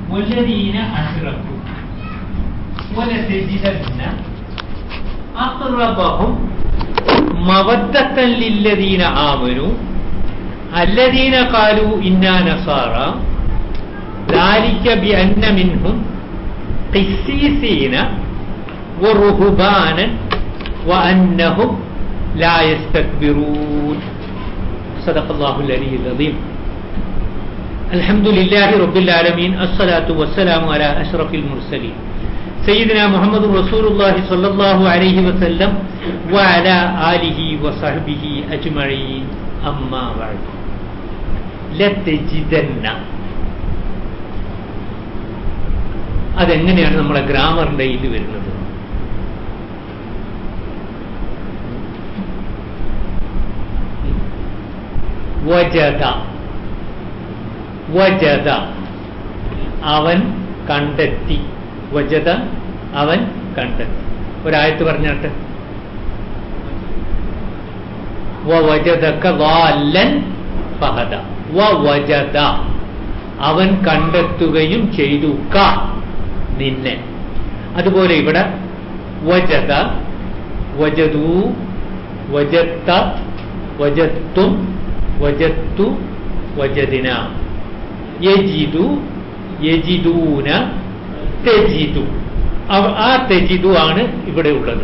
والذين أشركوا ولتجدن أقربهم مودة للذين آمنوا الذين قالوا إنا نصارى ذلك بأن منهم قسيسين ورهبانا وأنهم لا يستكبرون صدق الله العلي العظيم الحمد لله رب العالمين الصلاة والسلام على أشرف المرسلين سيدنا محمد رسول الله صلى الله عليه وسلم وعلى آله وصحبه أجمعين أما بعد ലത്തജിതന്ന അതെങ്ങനെയാണ് നമ്മുടെ ഗ്രാമറിന്റെ ഇതിൽ വരുന്നത് വജത വജത അവൻ കണ്ടെത്തി വജത അവൻ കണ്ടെത്തി ഒരായത്ത് പറഞ്ഞാട്ട് വജതക്ക വാല്ലൻ ഫഹദ വജത അവൻ കണ്ടെത്തുകയും ചെയ്തു ക നിന്നെ അതുപോലെ ഇവിടെ വജത വജതു വജത്ത വജത്തും വജത്തു വജദിന യജിദു യജിദൂന തെജിദു ആ തെജിദു ആണ് ഇവിടെ ഉള്ളത്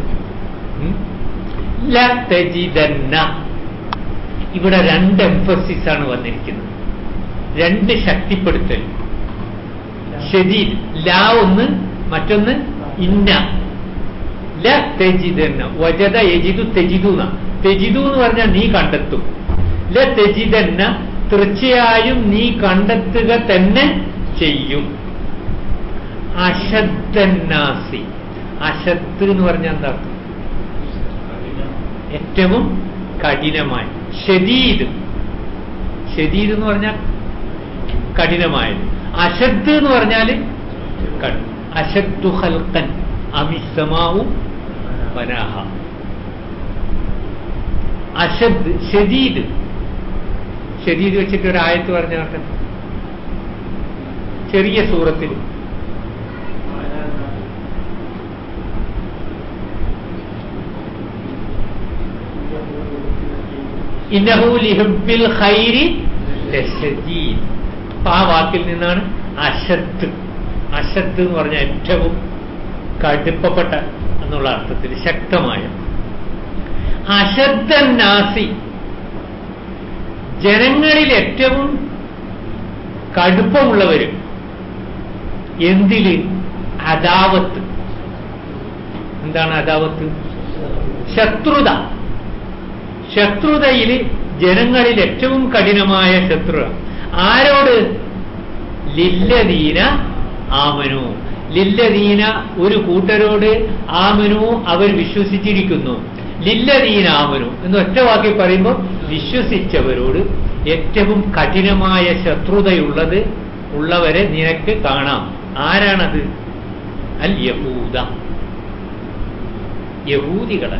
ല തെജിദന്ന ഇവിടെ രണ്ട് എംഫസിസ് ആണ് വന്നിരിക്കുന്നത് രണ്ട് ശക്തിപ്പെടുത്തൽ ഷദീദ് ലാ ഒന്ന് മറ്റൊന്ന് ഇന്ന ല തെജിദന്ന വജത യജിദു തെജിദു തെജിദു എന്ന് പറഞ്ഞാൽ നീ കണ്ടെത്തും ല തെജിദന്ന തീർച്ചയായും നീ കണ്ടെത്തുക തന്നെ ചെയ്യും അശദ്ധന്നാസി അശത്ത് എന്ന് പറഞ്ഞാൽ എന്താ അർത്ഥം ഏറ്റവും കഠിനമായി ഷദീദ് ഷദീദ് എന്ന് പറഞ്ഞാൽ കഠിനമായത് അശദ് എന്ന് പറഞ്ഞാൽ അശദ്ദു ഹൽക്കൻ അമിസമാവു വനാഹ അശദ് ഷദീദ് ഷദീദ് വെച്ചിട്ട് ഒരു ആയത്ത് പറഞ്ഞാട്ടെ ചെറിയ സൂറത്തിൽ ഇന്നഹു ലിഹുബിൽ ഖൈരി ലശദീദ് അപ്പൊ ആ വാക്കിൽ നിന്നാണ് അശത്ത് അശത്ത് എന്ന് പറഞ്ഞ ഏറ്റവും കടുപ്പപ്പെട്ട എന്നുള്ള അർത്ഥത്തിൽ ശക്തമായ അശദ്ധനാസി ജനങ്ങളിൽ ഏറ്റവും കടുപ്പമുള്ളവര് എന്തില് അദാവത്ത് എന്താണ് അദാവത്ത് ശത്രുത ശത്രുതയിൽ ജനങ്ങളിൽ ഏറ്റവും കഠിനമായ ശത്രു ആരോട് ലില്ലദീന ആമനു ലില്ലദീന ഒരു കൂട്ടരോട് ആമനു അവർ വിശ്വസിച്ചിരിക്കുന്നു ലില്ലദീന ആമനു എന്ന് ഒറ്റ വാക്കി പറയുമ്പോൾ വിശ്വസിച്ചവരോട് ഏറ്റവും കഠിനമായ ശത്രുതയുള്ളത് ഉള്ളവരെ നിനക്ക് കാണാം ആരാണത് അൽ യഹൂദ യഹൂദികളെ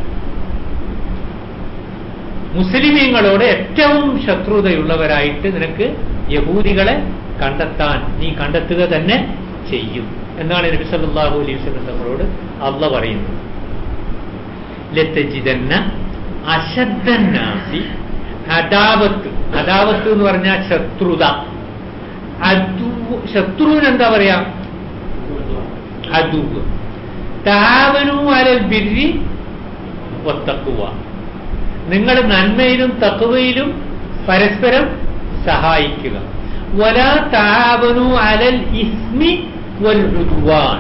മുസ്ലിമീങ്ങളോട് ഏറ്റവും ശത്രുതയുള്ളവരായിട്ട് നിനക്ക് യഹൂദികളെ കണ്ടെത്താൻ നീ കണ്ടെത്തുക തന്നെ ചെയ്യും എന്നാണ് നബി സല്ലല്ലാഹു അലൈഹി വസല്ലം നമ്മളോട് അള്ള പറയുന്നത് ലത്തജിതന്ന അശദ്ധന്നാസി അദാവത്ത് അദാവത്ത് എന്ന് പറഞ്ഞാൽ ശത്രുത അദു ശത്രുവിന് എന്താ പറയാ അദുവ് താവനു അലൽ ബിരി ഒത്തക്കുവ നിങ്ങൾ നന്മയിലും തക്കുവയിലും പരസ്പരം സഹായിക്കുക വല താവനു അലൽ ഇസ്മി വൽ ഉദ്വാൻ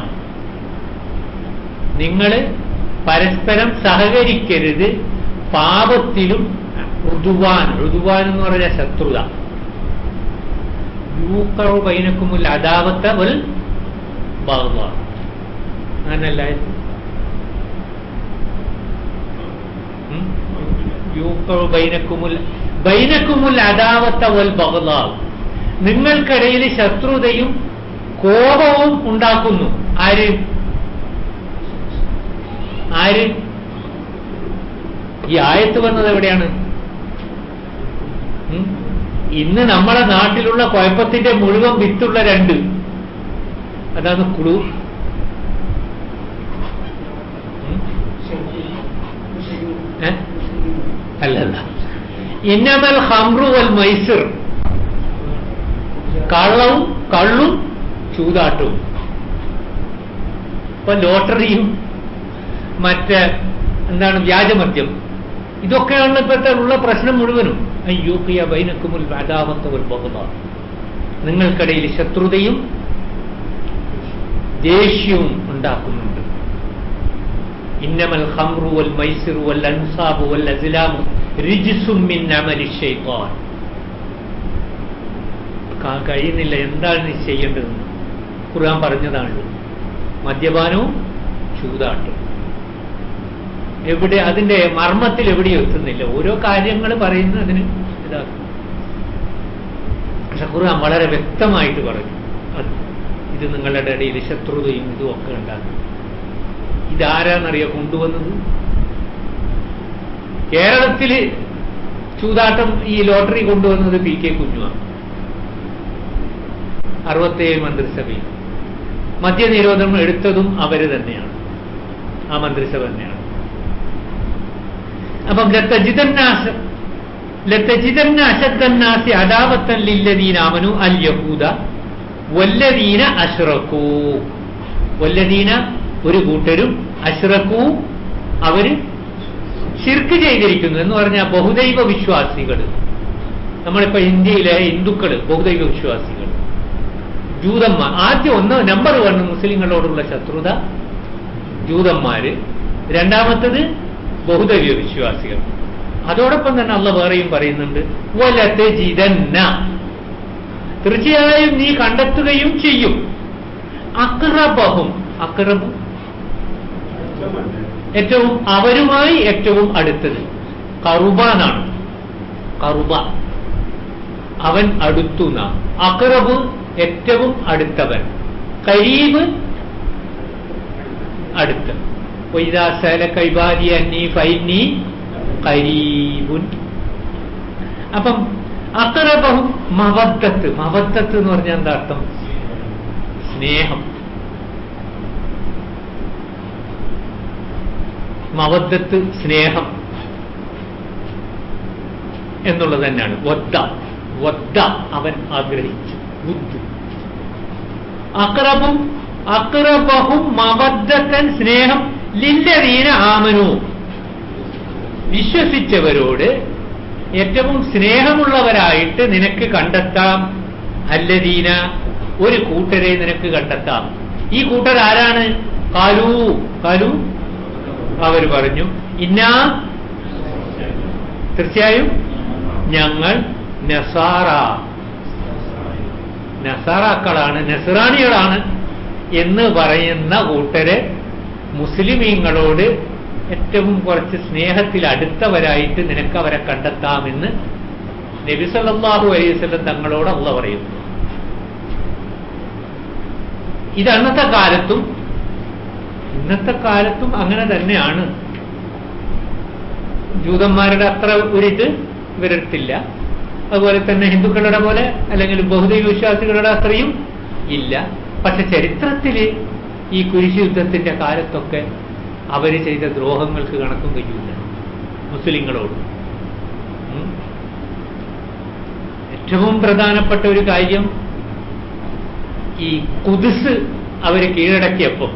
നിങ്ങൾ പരസ്പരം സഹകരിക്കരുത് പാപത്തിലും ഋതുവാൻ ഋതുവാൻ എന്ന് പറഞ്ഞ ശത്രുത യൂക്കറു ബൈനക്കുമുൽ അദാവത്ത വൽ ബഗ്ള അങ്ങനല്ലായിരുന്നു യൂക്കറു ബൈനക്കുമുൽ ബൈനക്കുമുൽ അദാവത്ത വൽ ബഗ്ള നിങ്ങൾക്കിടയിൽ ശത്രുതയും കോപവും ഉണ്ടാക്കുന്നു ആര് ആര് ഈ ആയത്ത് വന്നത് എവിടെയാണ് ഉം? ഇന്ന് നമ്മുടെ നാട്ടിലുള്ള കുഴപ്പത്തിന്റെ മുഴുവൻ വിത്തുള്ള രണ്ട് അതാണ് കുളു ഉം? ഏ? അല്ലല്ല ഇന്നമൽ ഹംറു വൽ മൈസിർ കള്ളവും കള്ളും ചൂതാട്ടവും ഇപ്പൊ ലോട്ടറിയും മറ്റ് എന്താണ് വ്യാജമദ്യം ഇതൊക്കെയാണ് ഇപ്പോഴത്തെ ഉള്ള പ്രശ്നം മുഴുവനും അയ്യൂക്കിയ ബൈനക്കുമുൽ അദാവത്തവൽ ബഹുത നിങ്ങൾക്കിടയിൽ ശത്രുതയും ദേഷ്യവും ഉണ്ടാക്കുന്നുണ്ട് ഇന്നമൽ ഹംറു വൽ മൈസിറു വൽ അൻസാബു വൽ അസ്ലാമു റിജ്സും മിൻ അമലി ശൈത്താൻ കാ- കഴിയുന്നില്ല എന്താണ് നീ ചെയ്യേണ്ടതെന്ന് ഖുർആൻ പറഞ്ഞതാണല്ലോ മദ്യപാനവും ചൂതാട്ടും എവിടെ അതിന്റെ മർമ്മത്തിൽ എവിടെയും എത്തുന്നില്ല ഓരോ കാര്യങ്ങൾ പറയുന്നത് അതിന് ഇതാക്കും പക്ഷെ ഖുർആൻ വളരെ വ്യക്തമായിട്ട് പറഞ്ഞു അത് ഇത് നിങ്ങളുടെ ഇടയിൽ ശത്രുതയും ഇതും ഒക്കെ ഉണ്ടാക്കും ഇതാരാന്നറിയോ കൊണ്ടുവന്നത് കേരളത്തില് ചൂതാട്ടം ഈ ലോട്ടറി കൊണ്ടുവന്നത് പി കെ കുഞ്ഞുമാണ് അറുപത്തേഴ് മന്ത്രിസഭയിൽ മദ്യനിരോധനം എടുത്തതും അവര് തന്നെയാണ് ആ മന്ത്രിസഭ തന്നെയാണ് അപ്പം ലത്തജിതന്നാസ ലത്തജിതന്ന അശദ്ധന്നാസി അദാവത്തൻ ലില്ലദീനാമനു അൽ യഹൂദ വല്ലദീന അഷ്റഖൂ വല്ലദീന ഒരു കൂട്ടരും അഷ്റഖൂ അവര് ശിർക്ക് ചെയ്തിരിക്കുന്നു എന്ന് പറഞ്ഞാൽ ബഹുദൈവ വിശ്വാസികൾ നമ്മളിപ്പോ ഇന്ത്യയിലെ ഹിന്ദുക്കള് ബഹുദൈവ വിശ്വാസികൾ ജൂതന്മാർ ആദ്യം ഒന്ന് നമ്പർ വൺ മുസ്ലിങ്ങളോടുള്ള ശത്രുത ജൂതന്മാര് രണ്ടാമത്തത് ബഹുദൈവ വിശ്വാസികൾ അതോടൊപ്പം തന്നെ അള്ള വേറെയും പറയുന്നുണ്ട് വലത്തെ ജിതന്ന തീർച്ചയായും നീ കണ്ടെത്തുകയും ചെയ്യും അക്രബഹും അക്രബ് ഏറ്റവും അവരുമായി ഏറ്റവും അടുത്തത് കറുബാനാണ് കറുബ അവൻ അടുത്തു നാം അക്രബ് ഏറ്റവും അടുത്തവൻ കരീബ് അടുത്ത് വൈദാസല കൈബാരി അന്നി ഫൈനി കരീബുൻ അപ്പം അക്രബഹും മവദ്ദത്ത് മവദ്ദത്ത് എന്ന് പറഞ്ഞാൽ എന്താ അർത്ഥം സ്നേഹം മവദ്ദത്ത് സ്നേഹം എന്നുള്ളത് തന്നെയാണ് വദ്ദ വദ്ദ അവൻ ആഗ്രഹിച്ചു ബുദ്ധു അക്രബും അക്രബഹും മവദ്ദത്തൻ സ്നേഹം ലില്ലദീന ആമനു വിശ്വസിച്ചവരോട് ഏറ്റവും സ്നേഹമുള്ളവരായിട്ട് നിനക്ക് കണ്ടെത്താം അല്ലദീന ഒരു കൂട്ടരെ നിനക്ക് കണ്ടെത്താം ഈ കൂട്ടർ ആരാണ് കാലു കാലു അവർ പറഞ്ഞു ഇന്നാ തീർച്ചയായും ഞങ്ങൾ നസാറ നസാറാക്കളാണ് നസറാണികളാണ് എന്ന് പറയുന്ന കൂട്ടര് മുസ്ലിമീങ്ങളോട് ഏറ്റവും കുറച്ച് സ്നേഹത്തിൽ അടുത്തവരായിട്ട് നിനക്ക് അവരെ കണ്ടെത്താമെന്ന് നബി സല്ലല്ലാഹു അലൈഹി വസല്ലം തങ്ങളോട് അള്ള പറയുന്നു ഇത് അന്നത്തെ കാലത്തും ഇന്നത്തെ കാലത്തും അങ്ങനെ തന്നെയാണ് ജൂതന്മാരുടെ അത്ര ഒരിത് ഇവരെടുത്തില്ല അതുപോലെ തന്നെ ഹിന്ദുക്കളുടെ പോലെ അല്ലെങ്കിൽ ബഹുദൈവ വിശ്വാസികളുടെ അത്രയും ഇല്ല പക്ഷെ ചരിത്രത്തിൽ ഈ കുരിശ് യുദ്ധത്തിന്റെ കാലത്തൊക്കെ അവര് ചെയ്ത ദ്രോഹങ്ങൾക്ക് കണക്കും കഴിയില്ല മുസ്ലിങ്ങളോട് ഉം. ഏറ്റവും പ്രധാനപ്പെട്ട ഒരു കാര്യം ഈ കുതിസ് അവര് കീഴടക്കിയപ്പം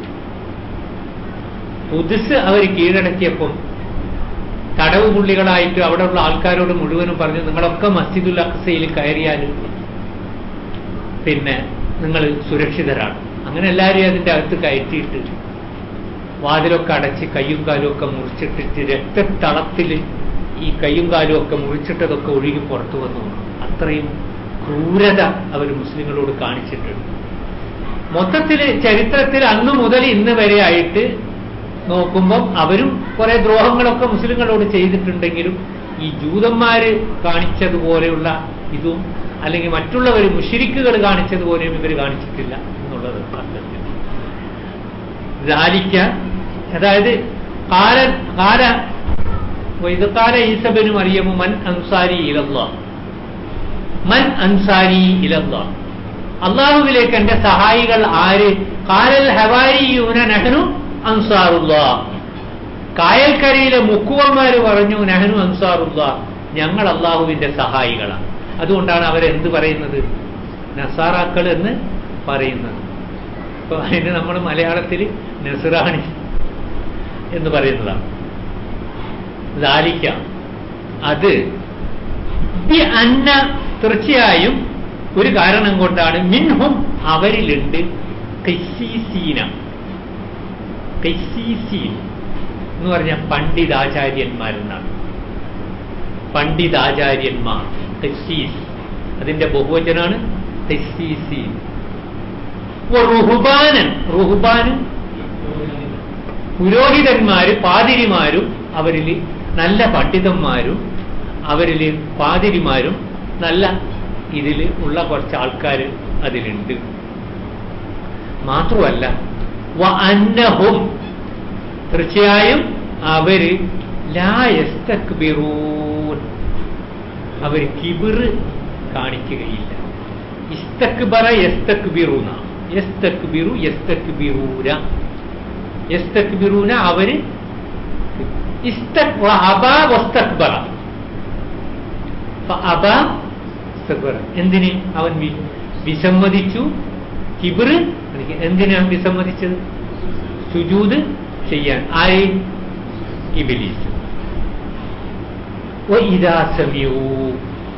കുതിസ് അവർ കീഴടക്കിയപ്പം തടവ് പുള്ളികളായിട്ട് അവിടെയുള്ള ആൾക്കാരോട് മുഴുവനും പറഞ്ഞു നിങ്ങളൊക്കെ മസ്ജിദുൽ അക്സയിൽ കയറിയാൽ പിന്നെ നിങ്ങൾ സുരക്ഷിതരാണ് അങ്ങനെ എല്ലാവരെയും അതിൻ്റെ അകത്ത് കയറ്റിയിട്ട് വാതിലൊക്കെ അടച്ച് കയ്യും കാലും ഒക്കെ മുറിച്ചിട്ടിട്ട് രക്തത്തളത്തിൽ ഈ കയ്യും കാലും ഒക്കെ മുറിച്ചിട്ടതൊക്കെ ഒഴുകി പുറത്തു വന്നു അത്രയും ക്രൂരത അവർ മുസ്ലിങ്ങളോട് കാണിച്ചിട്ടുണ്ട് മൊത്തത്തിൽ ചരിത്രത്തിൽ അന്ന് മുതൽ ഇന്ന് വരെ ആയിട്ട് നോക്കുമ്പം അവരും കുറെ ദ്രോഹങ്ങളൊക്കെ മുസ്ലിങ്ങളോട് ചെയ്തിട്ടുണ്ടെങ്കിലും ഈ ജൂതന്മാര് കാണിച്ചതുപോലെയുള്ള ഇതും അല്ലെങ്കിൽ മറ്റുള്ളവർ മുഷിരിക്കുകൾ കാണിച്ചതുപോലെയും ഇവർ കാണിച്ചിട്ടില്ല എന്നുള്ളത് അർത്ഥത്തിൽ ذلك അതായത് കാല കാല ഇത് കാല ഈസബിന് മറിയമു മൻ അൻസാരി ഇലല്ലാ മൻ അൻസാരി ഇലല്ലാ അള്ളാഹുവിലേക്ക് എന്റെ സഹായികൾ ആര് കാലൽ ഹവാരിയൂന നഹനു അൻസാറുള്ള കായൽക്കരയിലെ മുക്കുവന്മാര് പറഞ്ഞു നഹനു അൻസാറുള്ള ഞങ്ങൾ അള്ളാഹുവിന്റെ സഹായികളാണ് അതുകൊണ്ടാണ് അവരെന്ത് പറയുന്നത് നസാറാക്കൾ എന്ന് പറയുന്നത് അപ്പൊ അതിന് നമ്മൾ മലയാളത്തിൽ നസറാണി എന്ന് പറയുന്നതാണ് ലാലിക്ക അത് ബി അന്ന തീർച്ചയായും ഒരു കാരണം കൊണ്ടാണ് മിൻഹും അവരിലുണ്ട് കൈസീസീന കൈസീസീൻ എന്ന് പറഞ്ഞ പണ്ഡിതാചാര്യന്മാരെന്നാണ് പണ്ഡിതാചാര്യന്മാർ തെസ്സീസ് അതിന്റെ ബഹുവചനാണ് തെസ്സീസീൻ റുഹുബാനൻ റുഹുബാനൻ പുരോഹിതന്മാര് പാതിരിമാരും അവരിൽ നല്ല പണ്ഡിതന്മാരും അവരിൽ പാതിരിമാരും നല്ല ഇതിൽ ഉള്ള കുറച്ച് ആൾക്കാർ അതിലുണ്ട് മാത്രമല്ല വ അന്നഹും തീർച്ചയായും അവര് ലായസ്തക്ബിറൂൻ അവർ കിബിറ് കാണിക്കുകയില്ല ഇസ്തക്ബറ യസ്തക്ബിറൂന യസ്തക്ബിറു യസ്തക്ബിറൂന യസ്തക്ബിറൂന അവര് ഇസ്തക് അബ വസ്തക്ബറ അബ ഇസ്തക്ബറ എന്തിന് അവൻ വി- വിസമ്മതിച്ചു കിബിറ് എന്തിനാണ് വിസമ്മതിച്ചത് സുജൂത് ചെയ്യാൻ ആര് ഇബിലീസ് وإذا سمعوا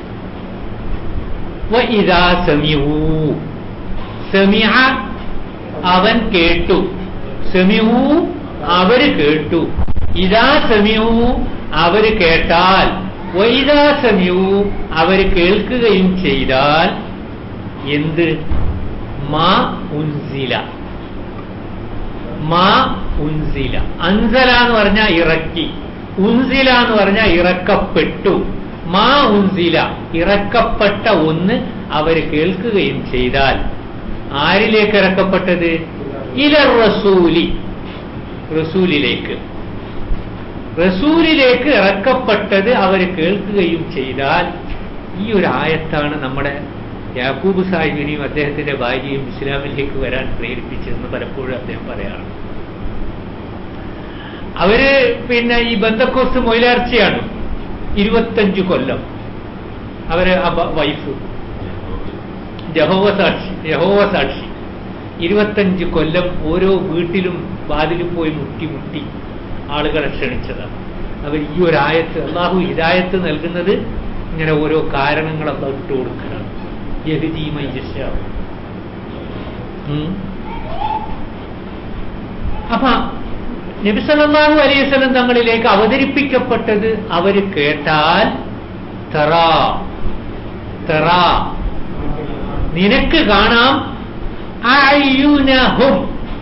وإذا سمعوا سمع അവൻ കേട്ടു സെമിഹു അവര് കേട്ടു ഇതാ സെമിഹു അവര് കേട്ടാൽ വൈദാ സെമിഹു അവര് കേൾക്കുകയും ചെയ്താൽ എന്ത് മാ ഉൻസില മാ ഉൻസില അൻസല എന്ന് പറഞ്ഞാൽ ഇറക്കി ഉൻസില എന്ന് പറഞ്ഞാൽ ഇറക്കപ്പെട്ടു മാ ഉൻസില ഇറക്കപ്പെട്ട ഒന്ന് അവര് കേൾക്കുകയും ചെയ്താൽ ആരിലേക്ക് ഇറക്കപ്പെട്ടത് ഇല റസൂലി റസൂലിലേക്ക് റസൂലിലേക്ക് ഇറക്കപ്പെട്ടത് അവർ കേൾക്കുകയും ചെയ്താൽ ഈ ഒരു ആയത്താണ് നമ്മുടെ യാക്കൂബ് സാഹിബിനെയും അദ്ദേഹത്തിന്റെ ഭാര്യയും ഇസ്ലാമിലേക്ക് വരാൻ പ്രേരിപ്പിച്ചതെന്ന് പലപ്പോഴും അദ്ദേഹം പറയാറുണ്ട് അവര് പിന്നെ ഈ ബന്ധക്കോസ് മൊയിലാർച്ചയാണ് ഇരുപത്തഞ്ച് കൊല്ലം അവര് ആ ബ- വൈഫ് യഹോവ സാക്ഷി യഹോവ സാക്ഷി ഇരുപത്തഞ്ച് കൊല്ലം ഓരോ വീട്ടിലും വാതിലും പോയി മുട്ടി മുട്ടി ആളുകളെ ക്ഷണിച്ചതാണ് അവർ ഈ ഒരു ആയത്ത് അള്ളാഹു ഹിദായത്ത് നൽകുന്നത് ഇങ്ങനെ ഓരോ കാരണങ്ങൾ അള്ളാഹ് ഇട്ട് കൊടുക്കണം യഹുദീമയ്യശാവ് അപ്പൊ നബിസല്ലാഹു അലൈഹി വസല്ലം തങ്ങളിലേക്ക് അവതരിപ്പിക്കപ്പെട്ടത് അവര് കേട്ടാൽ തെറാ തെറാ നിനക്ക് കാണാം അയ്യുനഹും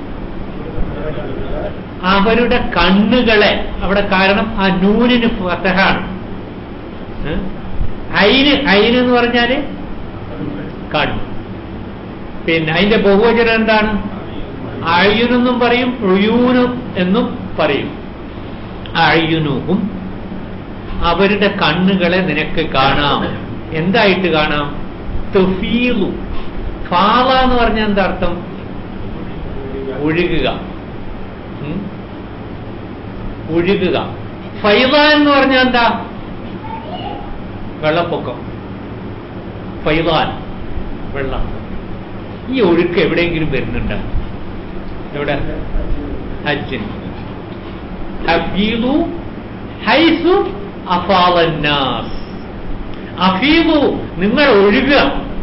അവരുടെ കണ്ണുകളെ അവിടെ കാരണം ആ നൂനിന് ഫതഹാണ് ഏ? ഐന് ഐന് എന്ന് പറഞ്ഞാല് കണ്ണ് പിന്നെ അതിന്റെ ബഹുവചനം എന്താണ് അയ്യുനെന്നും പറയും റുയൂനു എന്നും പറയും അയ്യുനുഹും അവരുടെ കണ്ണുകളെ നിനക്ക് കാണാം എന്തായിട്ട് കാണാം തുഫീലു ഫാള എന്ന് പറഞ്ഞാൽ എന്താ അർത്ഥം ഒഴുകുക ഉം? ഒഴുകുക ഫൈള എന്ന് പറഞ്ഞാൽ എന്താ വെള്ളപ്പൊക്കം ഫൈളാൻ വെള്ളം ഈ ഒഴുക്ക് എവിടെയെങ്കിലും വരുന്നുണ്ട് എവിടെ ഹജ്ജിന് ഹഫീദു ഹൈസു അഫാലന്നാസ് അഫീദു നിങ്ങൾ ഒഴുകുക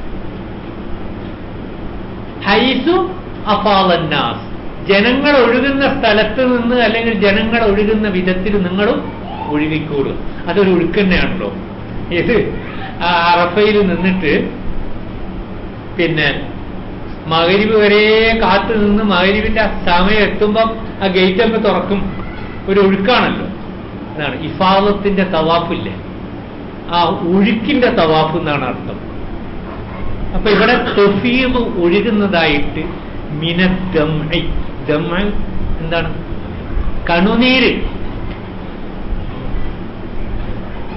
ഹൈസു അഫാലന്നാസ് ജനങ്ങൾ ഒഴുകുന്ന സ്ഥലത്ത് നിന്ന് അല്ലെങ്കിൽ ജനങ്ങൾ ഒഴുകുന്ന വിധത്തിൽ നിങ്ങളും ഒഴുകിക്കോളും അതൊരു ഒഴുക്ക് തന്നെയാണല്ലോ ഇത് ആ അറഫയിൽ നിന്നിട്ട് പിന്നെ മകരിവ് വരെ കാത്തു നിന്ന് മകരിവിന്റെ ആ സമയം എത്തുമ്പം ആ ഗേറ്റ് അങ്ങ് തുറക്കും ഒരു ഒഴുക്കാണല്ലോ അതാണ് ഇഫാദത്തിന്റെ തവാഫില്ലേ ആ ഒഴുക്കിന്റെ തവാഫ് എന്നാണ് അർത്ഥം അപ്പൊ ഇവിടെ തൊഫീദ് ഒഴുകുന്നതായിട്ട് മിനദ്ദംഇ ദംഇ എന്താണ് കണുനീര്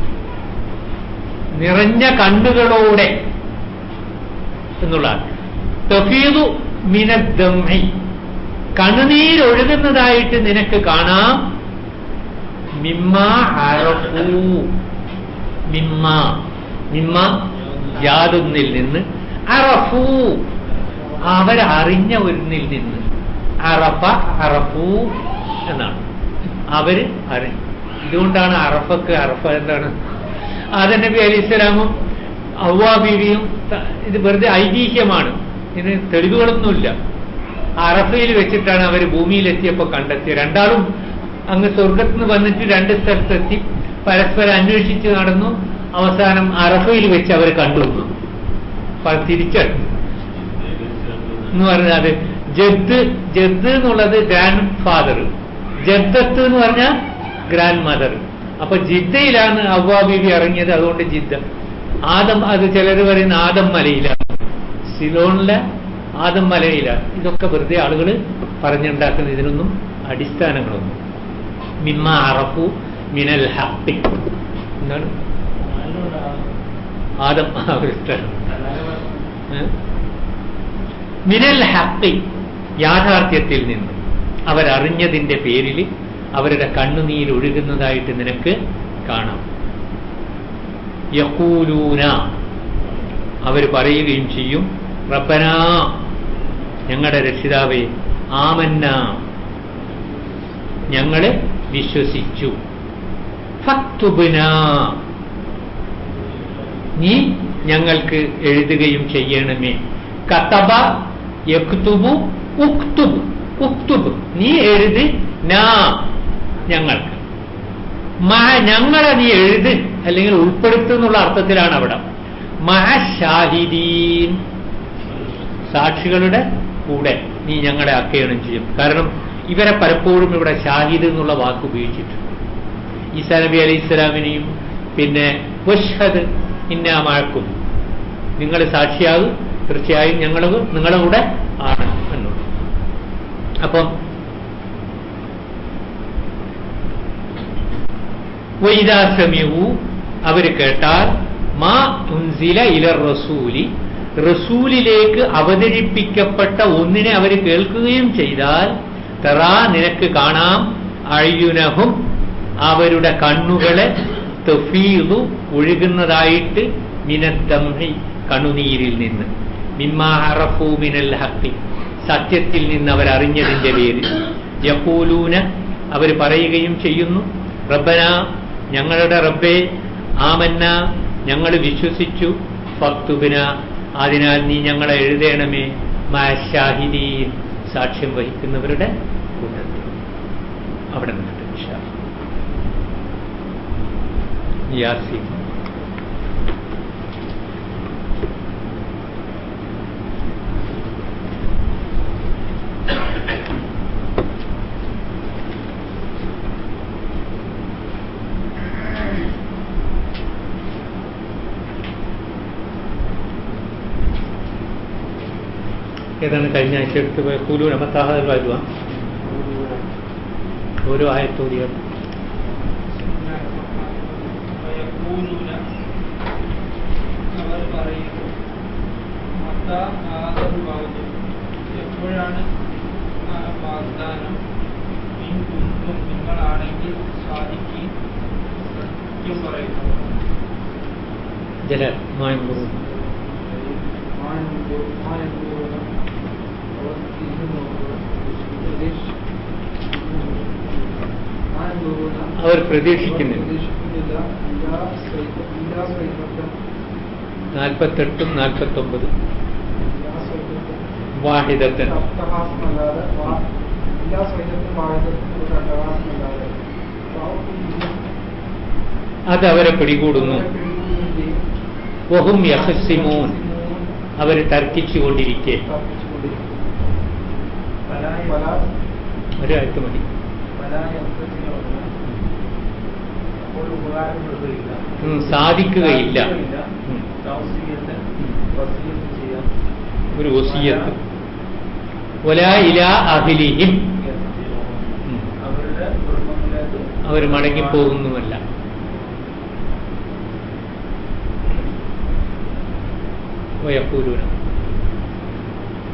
നിറഞ്ഞ കണ്ണുകളോടെ എന്നുള്ളതാണ് തഫീദു മിനദ്ദംഇ കണ്ണുനീരൊഴുകുന്നതായിട്ട് നിനക്ക് കാണാം മിമ്മ അറഫൂ മിമ്മ മിമ്മ യാതൊന്നിൽ നിന്ന് അറഫൂ അവരറിഞ്ഞ ഒന്നിൽ നിന്ന് അറഫ അറഫൂ എന്നാണ് അവര് അറിഞ്ഞു ഇതുകൊണ്ടാണ് അറഫക്ക് അറഫ എന്താണ് ആദം നബി അലി ഇസ്ലാമും ഔവാ ബീവിയും ത- ഇത് വെറുതെ ഐതിഹ്യമാണ് ഇതിന് തെളിവുകളൊന്നുമില്ല അറഫയിൽ വെച്ചിട്ടാണ് അവർ ഭൂമിയിലെത്തിയപ്പോൾ കണ്ടെത്തിയത് രണ്ടാളും അങ്ങ് സ്വർഗത്ത് നിന്ന് വന്നിട്ട് രണ്ട് സ്ഥലത്തെത്തി പരസ്പരം അന്വേഷിച്ച് നടന്നു അവസാനം അറഫയിൽ വെച്ച് അവർ കണ്ടു അപ്പൊ അത് തിരിച്ചറിഞ്ഞു എന്ന് പറഞ്ഞാൽ ജദ് ജദ് എന്നുള്ളത് ഗ്രാൻഡ് ഫാദർ ജദ്ദത്ത് എന്ന് പറഞ്ഞാൽ ഗ്രാൻഡ് മദർ അപ്പൊ ജിദ്ദയിലാണ് അവ്വാ ബീബി ഇറങ്ങിയത് അതുകൊണ്ട് ജിദ്ദ ആദം അത് ചിലർ പറയുന്ന ആദം മലയിലാണ് സിലോണിലെ ആദം മലയിലാണ് ഇതൊക്കെ വെറുതെ ആളുകൾ പറഞ്ഞുണ്ടാക്കുന്ന ഇതിനൊന്നും അടിസ്ഥാനങ്ങളൊന്നും മിമ്മ അറഫു മിനൽ ഹപ്പി എന്താണ് ആദം ആ ഒരു സ്ഥലം ഏ? മിനൽ ഹപ്പി യാഥാർത്ഥ്യത്തിൽ നിന്ന് അവരറിഞ്ഞതിന്റെ പേരിൽ അവരുടെ കണ്ണുനീർ ഒഴുകുന്നതായിട്ട് നിനക്ക് കാണാം യഹൂലൂന അവർ പറയുകയും ചെയ്യും റബ്ബന ഞങ്ങളുടെ രക്ഷിതാവേ ആമന്ന ഞങ്ങള് വിശ്വസിച്ചു ഫക്തുബുന നീ ഞങ്ങൾക്ക് എഴുതുകയും ചെയ്യണമേ കത്തബ യക്തുബു ഉക്തുബ് ഉക്തുബ് നീ എഴുത് നാ ഞങ്ങൾക്ക് മഹ ഞങ്ങളെ നീ എഴുത് അല്ലെങ്കിൽ ഉൾപ്പെടുത്തുന്നുള്ള അർത്ഥത്തിലാണ് അവിടെ മഹഷാഹിദീൻ സാക്ഷികളുടെ കൂടെ നീ ഞങ്ങളെ ആക്കുകയും ചെയ്യും കാരണം ഇവരെ പലപ്പോഴും ഇവിടെ ഷാഹിദ് എന്നുള്ള വാക്ക് ഉപയോഗിച്ചിട്ടുണ്ട് ഈസാ നബി അലൈഹി ഇസ്ലാമിനെയും പിന്നെ വഷ്ഹദ് ഇന്നാമഴക്കും നിങ്ങൾ സാക്ഷിയാകും തീർച്ചയായും ഞങ്ങൾ നിങ്ങളുടെ കൂടെ ആണ് എന്നുള്ളത് അപ്പം വൈദാസമ്യവു അവര് കേട്ടാൽ മാ ഉൻസില ഇല റസൂലി റസൂലിലേക്ക് അവതരിപ്പിക്കപ്പെട്ട ഒന്നിനെ അവർ കേൾക്കുകയും ചെയ്താൽ തെറാ നിനക്ക് കാണാം അയ്യുനഹും അവരുടെ കണ്ണുകളെ തഫീദു ഒഴുകുന്നതായിട്ട് മിനത്തംഹി കണ്ണുനീരിൽ നിന്ന് മിമ്മാ അറഫു മിനൽ ഹക്കി സത്യത്തിൽ നിന്ന് അവരറിഞ്ഞതിന്റെ പേരിൽ യഹൂലൂന അവർ പറയുകയും ചെയ്യുന്നു റബ്ബന ഞങ്ങളുടെ റബ്ബേ ആമന്ന ഞങ്ങൾ വിശ്വസിച്ചു ഫക്തുബിന അതിനാൽ നീ ഞങ്ങളെ എഴുതേണമേ മാഷാഹിദീൻ സാക്ഷ്യം വഹിക്കുന്നവരുടെ കൂട്ടത്തിൽ അവിടെ നിന്നിട്ട് ഇൻഷാ അല്ലാ. യാസീൻ ഏതാണ് കഴിഞ്ഞ ആഴ്ച എടുത്ത് പോയ കുലു നമത്താഹ വരുക ഓരോ ആയത്തോടിയ ويقولون അവർ പറയുന്നു മത്ത ആദർ വാദം എപ്പോഴാണ് ആ വാഗ്ദാനം മിൻ കുന്തും നിങ്ങളാണെങ്കിൽ സാധിക്കും സത്യം പറയുന്നു ജല മായമ്പൂർ അവർ പ്രതീക്ഷിക്കുന്നില്ല നാൽപ്പത്തെട്ടും നാൽപ്പത്തൊമ്പതും വാഹിദത്തൻ അത് അവരെ പിടികൂടുന്നു വഹും യഹസിമൂൻ അവർ തർക്കിച്ചുകൊണ്ടിരിക്കെ ഒരാഴ്ച മതി അപ്പോൾ ഉപകാരപ്പെടുകയില്ല ഉം, സാധിക്കുകയില്ല ഉം. ഒരു വസീയത്ത് ഒലാ ഇല അഹിലിഹിം ഉം. അവരുടെ കുടുംബങ്ങളിലേക്ക് അവർ മടങ്ങിപ്പോകുന്നുമല്ല വയക്കൂലൂന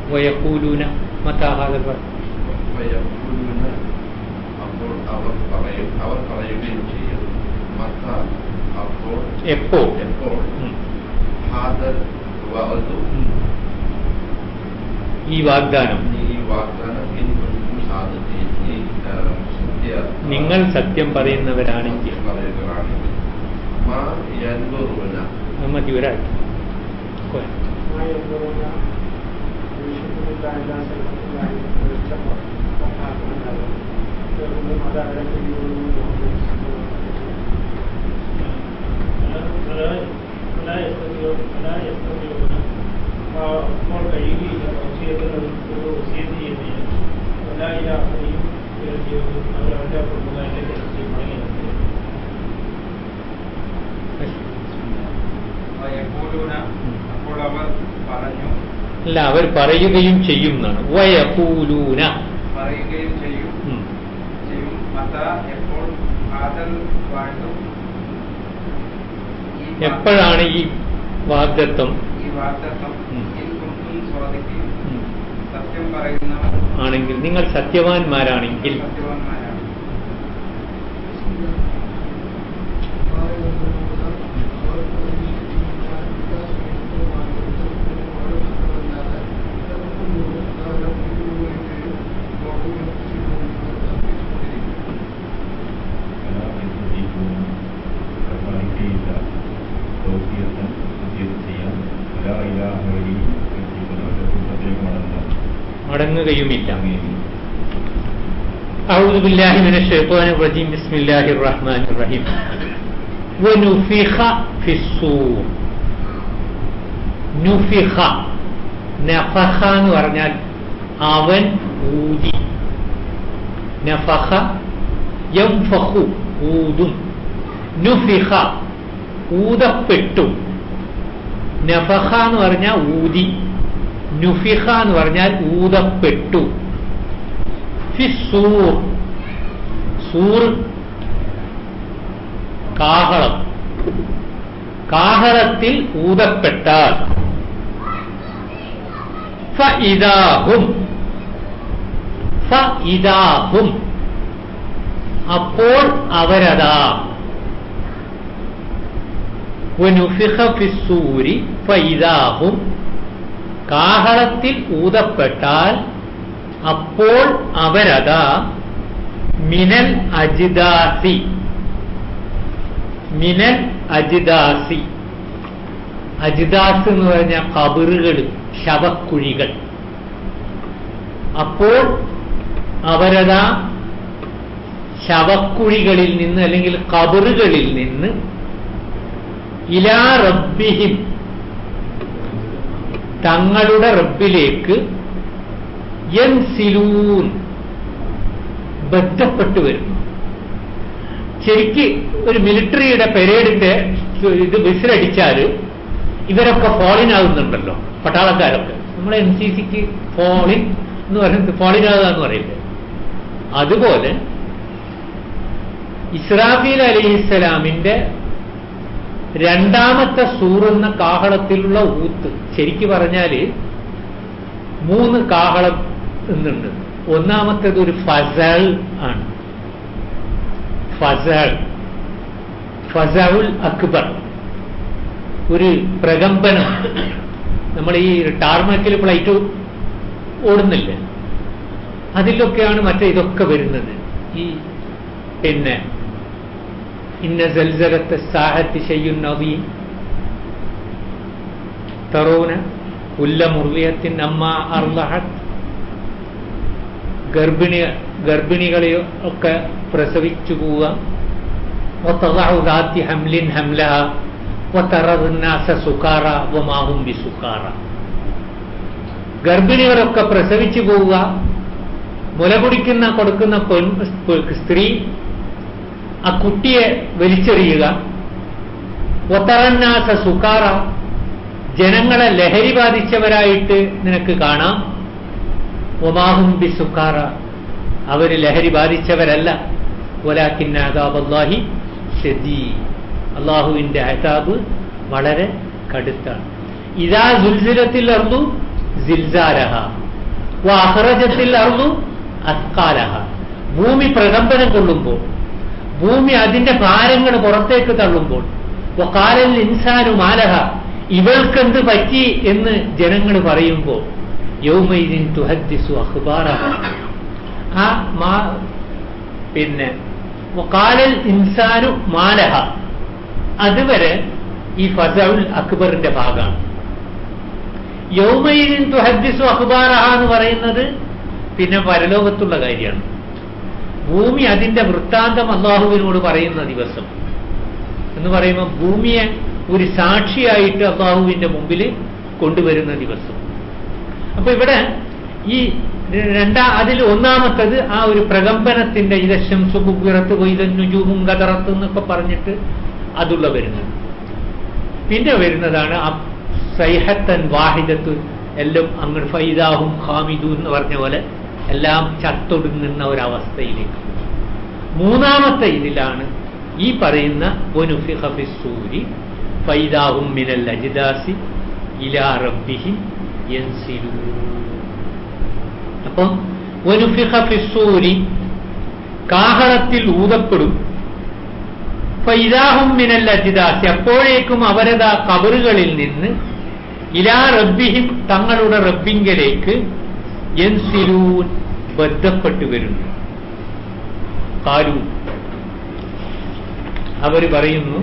വയക്കൂലൂന മത്താഹാദൽ വയക്കൂലുന അപ്പോൾ അവർ പറയും അവർ പറയുകയും ചെയ്യും മത്ത അപ്പോൾ എപ്പോൾ എപ്പോൾ ഉം. ഹാദർ വഅദു ഈ വാഗ്ദാനം ഈ വാഗ്ദാനം എനിക്കൊന്നും സാധിക്കും ഈ ആ, സത്യ നിങ്ങൾ സത്യം പറയുന്നവരാണെങ്കിൽ സത്യം പറയുന്നവരാണെങ്കിൽ മാ യൻദുറുന മതി ഒരാൾ ما ينظرون يشركون الله إلا سلمة الله ويتقى وقعكم هذا يقولون على علم يقولون فلا يستطيعون فلا يستطيعون അപ്പോൾ കഴിയുകയില്ല വസീയത്തിന് ഒരു വസീയത്ത് ചെയ്യുന്നില്ല വലാ ഇലാ അഹദിയും യർജിഊൻ. അവർ അവരുടെ കുടുംബക്കാരിലേക്ക് തിരിച്ച് മടങ്ങി വരില്ല. ويقولون അപ്പോൾ അവർ പറഞ്ഞു അല്ല അവർ പറയുകയും ചെയ്യും എന്നാണ് വയക്കൂലൂന പറയുകയും ചെയ്യും ഉം. ചെയ്യും മത എപ്പോൾ ആദൽ വാഴ്ത്തും ഈ വാ- എപ്പോഴാണ് ഈ വാഗ്ദത്വം ഈ വാഗ്ദത്തം ഉം. ഇൻ കുന്തും സ്വാദിക്കും ഉം. സത്യം പറയുന്നവർ ആണെങ്കിൽ നിങ്ങൾ സത്യവാന്മാരാണെങ്കിൽ സത്യവാന്മാരാണ് മടങ്ങുകയുമില്ല أعوذ بالله من الشيطان الرجيم بسم الله الرحمن الرحيم ونفخ في الصور نفخ നഫഖ എന്ന് പറഞ്ഞാൽ അവൻ ഊതി നഫഖ യംഫഖു ഊതും നുഫിഖ ഊതപ്പെട്ടു നഫഖ എന്ന് പറഞ്ഞാൽ ഊതി നുഫിഖ എന്ന് പറഞ്ഞാൽ ഊതപ്പെട്ടു ഫിസൂർ സൂർ കാഹളം കാഹളത്തിൽ ഊതപ്പെട്ടാൽ ഫഇദാഹും ഫഇദാഹും അപ്പോൾ അവരതാ വനുഫിഖ ഫിസ്സൂരി ഫഇദാഹും കാഹളത്തിൽ ഊതപ്പെട്ടാൽ അപ്പോൾ അവരതാ മിനൽ അജിദാസി മിനൽ അജിദാസി അജിദാസ് എന്ന് പറഞ്ഞ കബറുകൾ ശവക്കുഴികൾ അപ്പോൾ അവരതാ ശവക്കുഴികളിൽ നിന്ന് അല്ലെങ്കിൽ കബറുകളിൽ നിന്ന് ഇലാ റബ്ബിഹിം തങ്ങളുടെ റബ്ബിലേക്ക് യൻസിലൂൻ ബന്ധപ്പെട്ടു വരുന്നു ശരിക്ക് ഒരു മിലിറ്ററിയുടെ പെരേഡിന്റെ ഇത് വിസിലടിച്ചാൽ ഇവരൊക്കെ ഫോളിൻ ആകുന്നുണ്ടല്ലോ പട്ടാളക്കാരൊക്കെ നമ്മളെ എൻ സി സിക്ക് ഫോളിൻ എന്ന് പറയുന്നത് ഫോളിൻ ആകുക എന്ന് പറയില്ലേ അതുപോലെ ഇസ്രാഫീൽ അലിഹിസ്സലാമിന്റെ രണ്ടാമത്തെ സൂറെന്ന കാഹളത്തിലുള്ള ഊത്ത് ശരിക്ക് പറഞ്ഞാല് മൂന്ന് കാഹളം എന്നുണ്ട് ഒന്നാമത്തേത് ഒരു ഫസൽ ആണ് ഫസൽ ഫസഉൽ അക്ബർ ഒരു പ്രകമ്പനം നമ്മൾ ഈ ടാർമക്കിൽ ഫ്ലൈറ്റ് ഓടുന്നില്ലേ അതിലൊക്കെയാണ് മറ്റേ ഇതൊക്കെ വരുന്നത് ഈ പിന്നെ ഇന്ന സൽസലത്തെ സാഹത്ത് ചെയ്യുന്നതീം തറൂന കുല്ല മുർലിയത്തിൻ അമ്മ അർലഹത്ത് ഗർഭിണി ഗർഭിണികളെ ഒക്കെ പ്രസവിച്ചു പോവുക وتضع ذات حمل حملها وترى الناس سكارى وما هم بسكارى ഗർഭിണികളൊക്കെ പ്രസവിച്ചു പോവുക മുല കുടിക്കുന്ന കൊടുക്കുന്ന പെൺ സ്ത്രീ ആ കുട്ടിയെ വലിച്ചെറിയുക ഒത്തറന്നാസ സുക്കാറ ജനങ്ങളെ ലഹരി ബാധിച്ചവരായിട്ട് നിനക്ക് കാണാം ഒമാഹും ബി സുക്കാറ അവര് ലഹരി ബാധിച്ചവരല്ല ഒലാക്കിൻ അതാബല്ലാഹി ഷദീ അള്ളാഹുവിന്റെ അതാബ് വളരെ കടുത്താണ് ഇതാ സുൽസിലത്തിൽ അർന്നു സിൽസാരഹ അഹ്റജത്തിൽ അറുതു അസ്കാലഹ ഭൂമി പ്രകമ്പനം കൊള്ളുമ്പോൾ ഭൂമി അതിന്റെ ഭാരങ്ങൾ പുറത്തേക്ക് തള്ളുമ്പോൾ കാലൽ ഇൻസാനു മാലഹ ഇവൾക്കെന്ത് പറ്റി എന്ന് ജനങ്ങൾ പറയുമ്പോൾ യൗമൈദിൻ തുഹദ്ദിസു അഖ്ബാറഹ ആ മാ പിന്നെ കാലൽ ഇൻസാനു മാലഹ അതുവരെ ഈ ഫസഉൽ അക്ബറിന്റെ ഭാഗമാണ് യൗമൈദിൻ തുഹദ്ദിസു അഖ്ബാറഹ എന്ന് പറയുന്നത് പിന്നെ പരലോകത്തുള്ള കാര്യമാണ് ഭൂമി അതിന്റെ വൃത്താന്തം അള്ളാഹുവിനോട് പറയുന്ന ദിവസം എന്ന് പറയുമ്പോൾ ഭൂമിയെ ഒരു സാക്ഷിയായിട്ട് അള്ളാഹുവിന്റെ മുമ്പിൽ കൊണ്ടുവരുന്ന ദിവസം അപ്പൊ ഇവിടെ ഈ രണ്ടാ അതിൽ ഒന്നാമത്തത് ആ ഒരു പ്രകമ്പനത്തിന്റെ ഇതശം സുഖുറത്ത് കൊയ്തന്നുജൂമും കതറത്ത് എന്നൊക്കെ പറഞ്ഞിട്ട് അതുള്ള വരുന്നത് പിന്നെ വരുന്നതാണ് ആ സൈഹത്തൻ വാഹിദത്ത് എല്ലാം അങ്ങ് ഫൈദാഹും ഖാമിദു എന്ന് പറഞ്ഞ പോലെ എല്ലാം ചത്തൊടുങ്ങുന്ന ഒരവസ്ഥയിലേക്ക് മൂന്നാമത്തെ ഇതിലാണ് ഈ പറയുന്ന സൂരി ഫൈദാഹും മിനൽ അജിദാസി ഇലാ റബ്ബിഹിം യൻസിലൂ അപ്പം സൂരി കാഹളത്തിൽ ഊതപ്പെടും ഫൈദാഹും മിനൽ അജിദാസി അപ്പോഴേക്കും അവരതാ കബറുകളിൽ നിന്ന് ഇലാ റബ്ബിഹിം തങ്ങളുടെ റബ്ബിങ്കലേക്ക് യൻസിലൂൻ ബന്ധപ്പെട്ടു വരുന്നു കാലു അവർ പറയുന്നു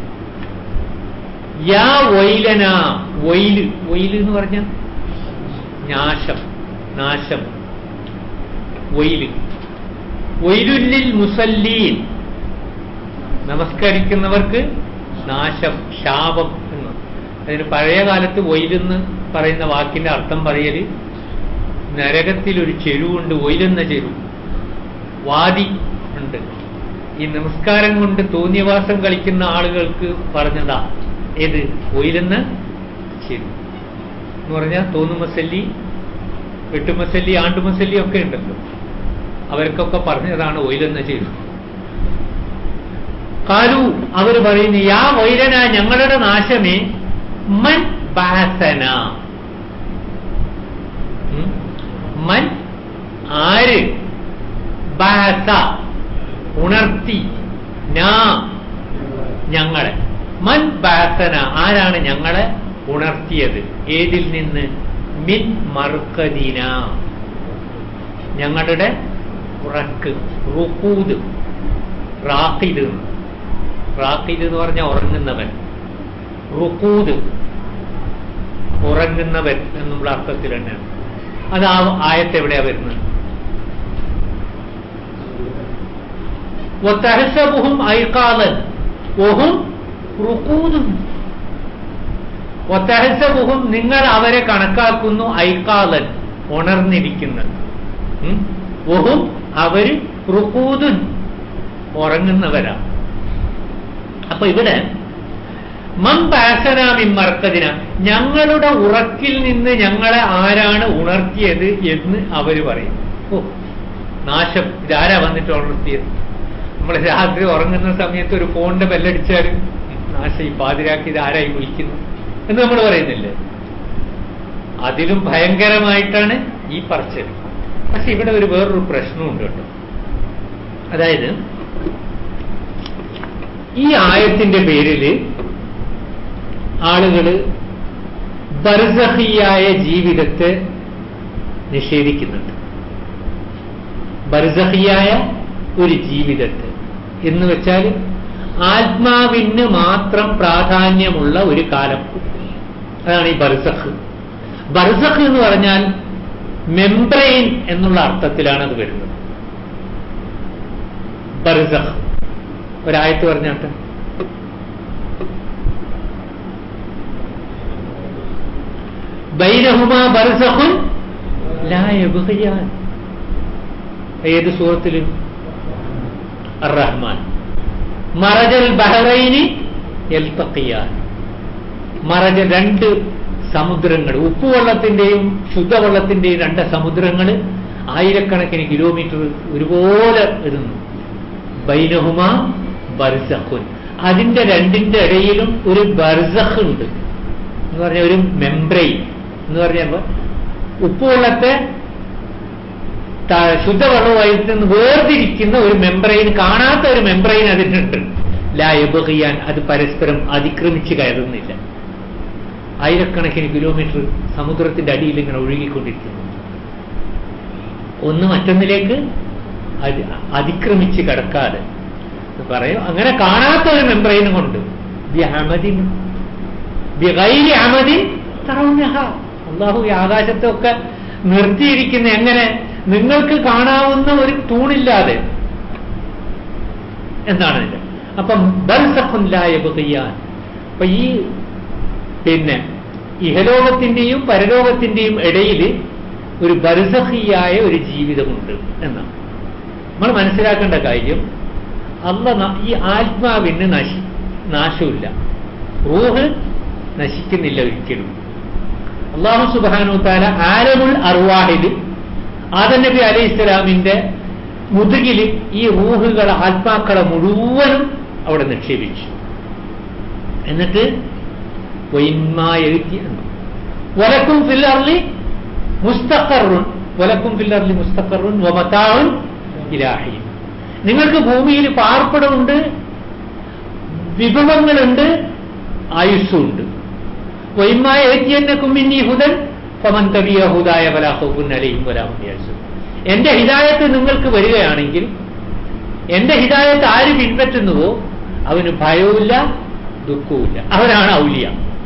യാ വൈലന വൈല് വൈല് എന്ന് പറഞ്ഞ നാശം നാശം വൈല് വൈലുല്ലിൽ മുസല്ലീൻ നമസ്കരിക്കുന്നവർക്ക് നാശം ശാപം എന്ന് അതിന് പഴയ കാലത്ത് വൈലെന്ന് പറയുന്ന വാക്കിന്റെ അർത്ഥം പറയല് നരകത്തിൽ ഒരു ചെരുവുണ്ട് ഒയിലെന്ന ചെരുവ് വാദി ഉണ്ട് ഈ നമസ്കാരം കൊണ്ട് തോന്നിയവാസം കളിക്കുന്ന ആളുകൾക്ക് പറഞ്ഞതാ ഏത് ഒയിലെന്ന ചെരുവ് എന്ന് പറഞ്ഞാൽ തോന്നുമസല്ലി വെട്ടുമസല്ലി ആണ്ടുമസല്ലി ഒക്കെ ഉണ്ടല്ലോ അവർക്കൊക്കെ പറഞ്ഞതാണ് ഒയിലെന്ന ചെരുവ് കാലു അവർ പറയുന്നു യാ വൈലന ഞങ്ങളുടെ നാശമേ മൻ ബാസന മൻ ആര് ബാസ ഉണർത്തി നാ ഞങ്ങളെ മൻ ബാസന ആരാണ് ഞങ്ങളെ ഉണർത്തിയത് ഏതിൽ നിന്ന് മിൻ മർക്കദീന ഞങ്ങളുടെ ഉറക്ക് റുക്കൂദ് റാക്കിദ് റാക്കിദ് എന്ന് പറഞ്ഞാൽ ഉറങ്ങുന്നവൻ റുക്കൂദ് ഉറങ്ങുന്നവൻ എന്നുള്ള അർത്ഥത്തിൽ തന്നെയാണ് അത് ആ ആയത്ത് എവിടെയാ വരുന്നത് വത്തഹസബുഹും ഐക്കാലൻ ഒഹും റുക്കൂദും വത്തഹസബുഹും നിങ്ങൾ അവരെ കണക്കാക്കുന്നു ഐക്കാലൻ ഉണർന്നിരിക്കുന്നത് ഒഹും അവര് റുക്കൂദുൻ ഉറങ്ങുന്നവരാണ് അപ്പൊ ഇവിടെ മം പാസനാമിൻ മർക്കതിന ഞങ്ങളുടെ ഉറക്കിൽ നിന്ന് ഞങ്ങളെ ആരാണ് ഉണർത്തിയത് എന്ന് അവര് പറയും ഓ നാശം ഇതാരാ വന്നിട്ട് ഉണർത്തിയത് നമ്മൾ രാത്രി ഉറങ്ങുന്ന സമയത്ത് ഒരു ഫോണിന്റെ ബെല്ലടിച്ചാൽ നാശം ഈ പാതിരാക്കി ഇത് ആരായി വിളിക്കുന്നു എന്ന് നമ്മൾ പറയുന്നില്ലേ അതിലും ഭയങ്കരമായിട്ടാണ് ഈ പറച്ചൽ പക്ഷെ ഇവിടെ ഒരു വേറൊരു പ്രശ്നമുണ്ട് കേട്ടോ അതായത് ഈ ആയത്തിന്റെ പേരില് ആളുകൾ ബർസഹിയായ ജീവിതത്തെ നിഷേധിക്കുന്നുണ്ട് ബർസഹിയായ ഒരു ജീവിതത്തെ എന്ന് വെച്ചാൽ ആത്മാവിന് മാത്രം പ്രാധാന്യമുള്ള ഒരു കാലം അതാണ് ഈ ബർസഖ് ബർസഖ് എന്ന് പറഞ്ഞാൽ മെംബ്രെയിൻ എന്നുള്ള അർത്ഥത്തിലാണ് അത് വരുന്നത് ബർസഖ് ഒരായത്ത് പറഞ്ഞാട്ടെ ബൈനഹുമാ ബർസഖുൻ ലാ യബ്ഗിയാൻ ഏത് സൂറത്തിലും റഹ്മാൻ മറജൽ ബഹറൈനി യൽത്തഖിയാൻ മറജ രണ്ട് സമുദ്രങ്ങൾ ഉപ്പുവെള്ളത്തിന്റെയും ശുദ്ധവെള്ളത്തിന്റെയും രണ്ട് സമുദ്രങ്ങൾ ആയിരക്കണക്കിന് കിലോമീറ്റർ ഒരുപോലെ ഇടുന്നു ബൈനഹുമ ബർസഖുൻ അതിന്റെ രണ്ടിന്റെ ഇടയിലും ഒരു ബർസഖ് ഉണ്ട് എന്ന് പറഞ്ഞ ഒരു മെംബ്രെയിൻ എന്ന് പറഞ്ഞപ്പോൾ ഉപ്പുവെള്ളത്തെ ത- ശുദ്ധവെള്ളവുമായി നിന്ന് വേർതിരിക്കുന്ന ഒരു മെംബ്രെയിൻ കാണാത്ത ഒരു മെംബ്രെയിൻ അതിനുണ്ട് ലായബഹിയാൻ അത് പരസ്പരം അതിക്രമിച്ച് കയറുന്നില്ല ആയിരക്കണക്കിന് കിലോമീറ്റർ സമുദ്രത്തിന്റെ അടിയിൽ ഇങ്ങനെ ഒഴുകിക്കൊണ്ടിരിക്കുന്നു ഒന്ന് മറ്റൊന്നിലേക്ക് അതി- അതിക്രമിച്ച് കിടക്കാതെ എന്ന് പറയും അങ്ങനെ കാണാത്ത ഒരു മെംബ്രെയിനും കൊണ്ട് ബിഅമദിൻ ബിഗൈരി അമദിൻ തറൗനഹ അള്ളാഹു ഈ ആകാശത്തൊക്കെ നിർത്തിയിരിക്കുന്ന എങ്ങനെ നിങ്ങൾക്ക് കാണാവുന്ന ഒരു തൂണില്ലാതെ എന്താണ് ഇത് അപ്പം ബർസഖുല്ലായ ബുഗിയാൻ അപ്പൊ ഈ പിന്നെ ഇഹലോകത്തിന്റെയും പരലോകത്തിന്റെയും ഇടയിൽ ഒരു ബർസഖിയായ ഒരു ജീവിതമുണ്ട് എന്നാണ് നമ്മൾ മനസ്സിലാക്കേണ്ട കാര്യം അല്ല ന- ഈ ആത്മാവിന് നശി നാശമില്ല റൂഹ് നശിക്കുന്നില്ല ഒരിക്കലും അള്ളാഹു സുബാനു താല ആലമുൽ അർവാഹിൽ ആദം നബി അലൈഹി ഇസ്ലാമിന്റെ മുതുകിൽ ഈ റൂഹുകളെ ആത്മാക്കളെ മുഴുവനും അവിടെ നിക്ഷേപിച്ചു എന്നിട്ട് വൈന്മായെഴുത്തി വലക്കും ഫില്ലർലി മുസ്തഖറുൻ വലക്കും ഫില്ലർലി മുസ്തഖറുൻ വമതാവുൻ ഇലാഹി നിങ്ങൾക്ക് ഭൂമിയിൽ പാർപ്പിടമുണ്ട് വിഭവങ്ങളുണ്ട് ആയുസ്സുണ്ട് വൈമായ ഏറ്റിയന്നക്കും ഇന്നീ ഹുദൻ ഫമൻ തബിയ ഹുദായ വലാഹുബുൻ അലയും വലാഹുദിയാസു എന്റെ ഹിദായത്ത് നിങ്ങൾക്ക് വരികയാണെങ്കിൽ എന്റെ ഹിദായത്ത് ആര് പിൻപറ്റുന്നുവോ അവന് ഭയവുമില്ല ദുഃഖവുമില്ല അവനാണ് ഔലിയ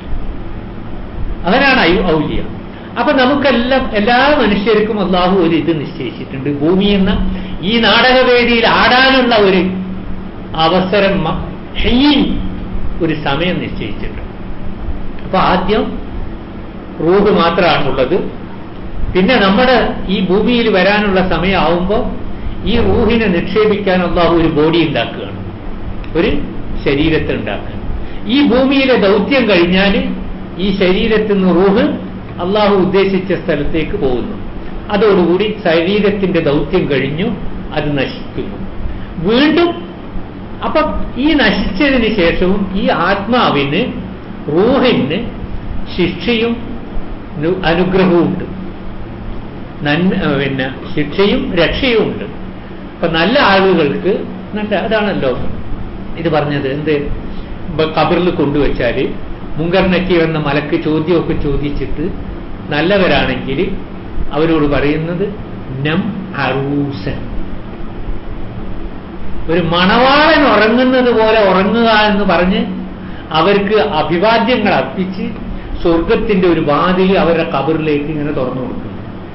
അവനാണ് ഐ- ഔലിയ അപ്പൊ നമുക്കെല്ലാം എല്ലാ മനുഷ്യർക്കും അള്ളാഹു ഒരു ഇത് നിശ്ചയിച്ചിട്ടുണ്ട് ഭൂമി എന്ന ഈ നാടകവേദിയിൽ ആടാനുള്ള ഒരു അവസരം മ- ഹീൻ ഒരു സമയം നിശ്ചയിച്ചിട്ടുണ്ട് അപ്പൊ ആദ്യം റൂഹ് മാത്രമാണുള്ളത് പിന്നെ നമ്മുടെ ഈ ഭൂമിയിൽ വരാനുള്ള സമയമാവുമ്പോൾ ഈ റൂഹിനെ നിക്ഷേപിക്കാൻ അള്ളാഹു ഒരു ബോഡി ഉണ്ടാക്കുകയാണ് ഒരു ശരീരത്തെ ഉണ്ടാക്കുക ഈ ഭൂമിയിലെ ദൗത്യം കഴിഞ്ഞാൽ ഈ ശരീരത്തിൽ നിന്ന് റൂഹ് അള്ളാഹു ഉദ്ദേശിച്ച സ്ഥലത്തേക്ക് പോകുന്നു അതോടുകൂടി ശരീരത്തിന്റെ ദൗത്യം കഴിഞ്ഞു അത് നശിക്കുന്നു വീണ്ടും അപ്പൊ ഈ നശിച്ചതിന് ശേഷവും ഈ ആത്മാവിന് റൂഹിന് ശിക്ഷയും നു- അനുഗ്രഹവും ഉണ്ട് നന്മ ഏഹ് പിന്നെ ശിക്ഷയും രക്ഷയും ഉണ്ട് അപ്പൊ നല്ല ആളുകൾക്ക് നല്ല അതാണല്ലോ ഇത് പറഞ്ഞത് എന്ത് ബ- കബറിൽ കൊണ്ടുവച്ചാല് മുങ്കർ നക്കീർ എന്ന മലക്ക് ചോദ്യമൊക്കെ ചോദിച്ചിട്ട് നല്ലവരാണെങ്കിൽ അവരോട് പറയുന്നത് നം അറൂസൻ ഒരു മണവാളൻ ഉറങ്ങുന്നത് പോലെ ഉറങ്ങുക എന്ന് പറഞ്ഞ് അവർക്ക് അഭിവാദ്യങ്ങൾ അർപ്പിച്ച് സ്വർഗത്തിന്റെ ഒരു വാതിൽ അവരുടെ കബറിലേക്ക് ഇങ്ങനെ തുറന്നു കൊടുക്കുന്നു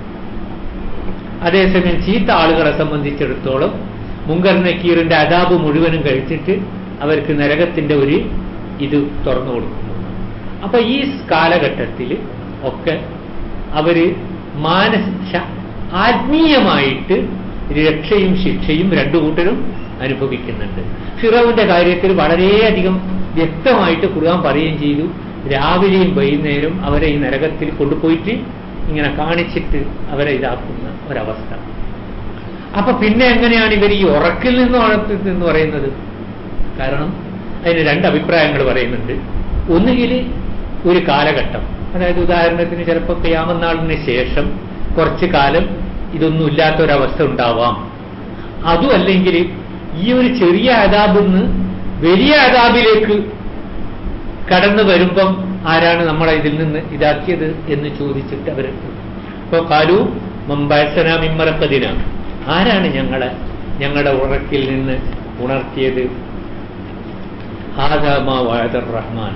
അതേസമയം ചീത്ത ആളുകളെ സംബന്ധിച്ചിടത്തോളം മുങ്കർ നക്കീറിന്റെ അതാബ് മുഴുവനും കഴിച്ചിട്ട് അവർക്ക് നരകത്തിന്റെ ഒരു ഇത് തുറന്നു കൊടുക്കുന്നു അപ്പൊ ഈ കാലഘട്ടത്തിൽ ഒക്കെ അവര് മാനസ ആത്മീയമായിട്ട് രക്ഷയും ശിക്ഷയും രണ്ടു കൂട്ടരും അനുഭവിക്കുന്നുണ്ട് ഫിറോവിന്റെ കാര്യത്തിൽ വളരെയധികം വ്യക്തമായിട്ട് ഖുർആൻ പറയുകയും ചെയ്തു രാവിലെയും വൈകുന്നേരം അവരെ ഈ നരകത്തിൽ കൊണ്ടുപോയിട്ട് ഇങ്ങനെ കാണിച്ചിട്ട് അവരെ ഇതാക്കുന്ന ഒരവസ്ഥ അപ്പൊ പിന്നെ എങ്ങനെയാണ് ഇവർ ഈ ഉറക്കിൽ നിന്ന് ഉണർത്തി എന്ന് പറയുന്നത് കാരണം അതിന് രണ്ട് അഭിപ്രായങ്ങൾ പറയുന്നുണ്ട് ഒന്നുകിൽ ഒരു കാലഘട്ടം അതായത് ഉദാഹരണത്തിന് ചിലപ്പോൾ ക്യാമനാളിന് ശേഷം കുറച്ചു കാലം ഇതൊന്നും ഇല്ലാത്ത ഒരവസ്ഥ ഉണ്ടാവാം അതും അല്ലെങ്കിൽ ഈ ഒരു ചെറിയ അതാബിൽ നിന്ന് വലിയ അതാബിലേക്ക് കടന്നു വരുമ്പം ആരാണ് നമ്മളെ ഇതിൽ നിന്ന് ഇതാക്കിയത് എന്ന് ചോദിച്ചിട്ട് അവർ ഇപ്പൊ കാലു മമ്പഴസന മിമ്മറക്കതിന ആരാണ് ഞങ്ങളെ ഞങ്ങളുടെ ഉറക്കിൽ നിന്ന് ഉണർത്തിയത് ഹാദാമ വാദർ റഹ്മാൻ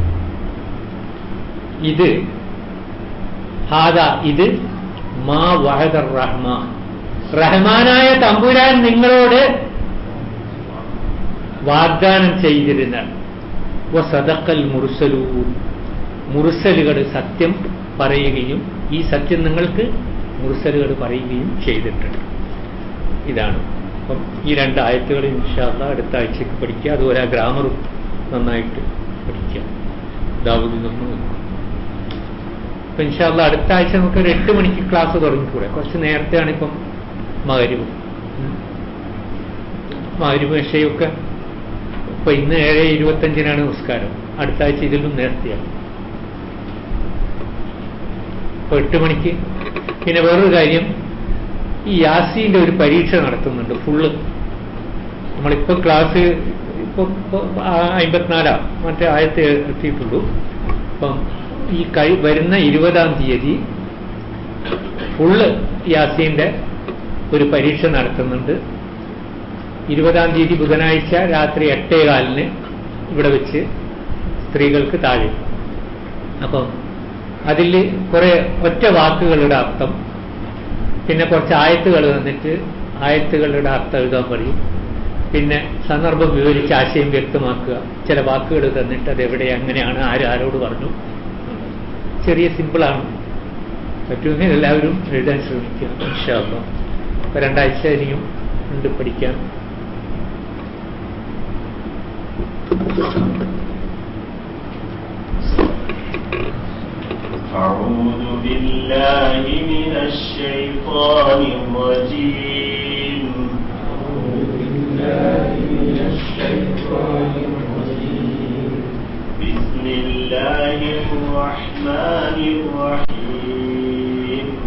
ഇത് ഹാദ ഇത് മാ വഹദർ റഹ്മാൻ റഹ്മാനായ തമ്പുരാൻ നിങ്ങളോട് വാഗ്ദാനം ചെയ്തിരുന്ന സദക്കൽ മുറുസലൂൻ മുറുസലുകൾ സത്യം പറയുകയും ഈ സത്യം നിങ്ങൾക്ക് മുറുസലുകൾ പറയുകയും ചെയ്തിട്ടുണ്ട് ഇതാണ് അപ്പം ഈ രണ്ട് ആയത്തുകൾ ഇൻഷാല്ല അടുത്ത ആഴ്ചക്ക് പഠിക്കുക അതുപോലെ ആ ഗ്രാമറും നന്നായിട്ട് പഠിക്കുക ദാവൂദിൽ നിന്ന് നോക്കും അപ്പൊ ഇൻഷാല്ല അടുത്ത ആഴ്ച നമുക്ക് ഒരു എട്ട് മണിക്ക് ക്ലാസ് തുടങ്ങിക്കൂടെ കുറച്ച് നേരത്തെയാണ് ഇപ്പം മകരുവും മകരുവും വിഷയമൊക്കെ ഇപ്പൊ ഇന്ന് ഏഴ് ഇരുപത്തഞ്ചിനാണ് നമസ്കാരം അടുത്ത ആഴ്ച ഇതിലും നേരത്തെയാണ് ഇപ്പൊ എട്ട് മണിക്ക് പിന്നെ വേറൊരു കാര്യം ഈ യാസീന്റെ ഒരു പരീക്ഷ നടത്തുന്നുണ്ട് ഫുള്ള് നമ്മളിപ്പോൾ ക്ലാസ് ഇപ്പോൾ അമ്പത്തിനാലാ മറ്റേ ആയത്തെ എത്തിയിട്ടുള്ളൂ അപ്പം ഈ കഴി വരുന്ന ഇരുപതാം തീയതി ഫുള്ള് യാസീന്റെ ഒരു പരീക്ഷ നടത്തുന്നുണ്ട് ഇരുപതാം തീയതി ബുധനാഴ്ച രാത്രി എട്ടേ കാലിന് ഇവിടെ വെച്ച് സ്ത്രീകൾക്ക് താഴെ അപ്പം അതിൽ കുറെ ഒറ്റ വാക്കുകളുടെ അർത്ഥം പിന്നെ കുറച്ച് ആയത്തുകൾ തന്നിട്ട് ആയത്തുകളുടെ അർത്ഥം എഴുതാൻ പറയും പിന്നെ സന്ദർഭം വിവരിച്ച് ആശയം വ്യക്തമാക്കുക ചില വാക്കുകൾ തന്നിട്ട് അത് എവിടെ എങ്ങനെയാണ് ആര് ആരോട് പറഞ്ഞു ചെറിയ സിമ്പിളാണ് പറ്റുമെങ്കിൽ എല്ലാവരും എഴുതാൻ ശ്രമിക്കുക ഇൻഷാല്ലോ ഇപ്പൊ രണ്ടാഴ്ച ഇനിയും ഉണ്ട് പഠിക്കാൻ أعوذ بالله من الشيطان الرجيم بسم الله الرحمن الرحيم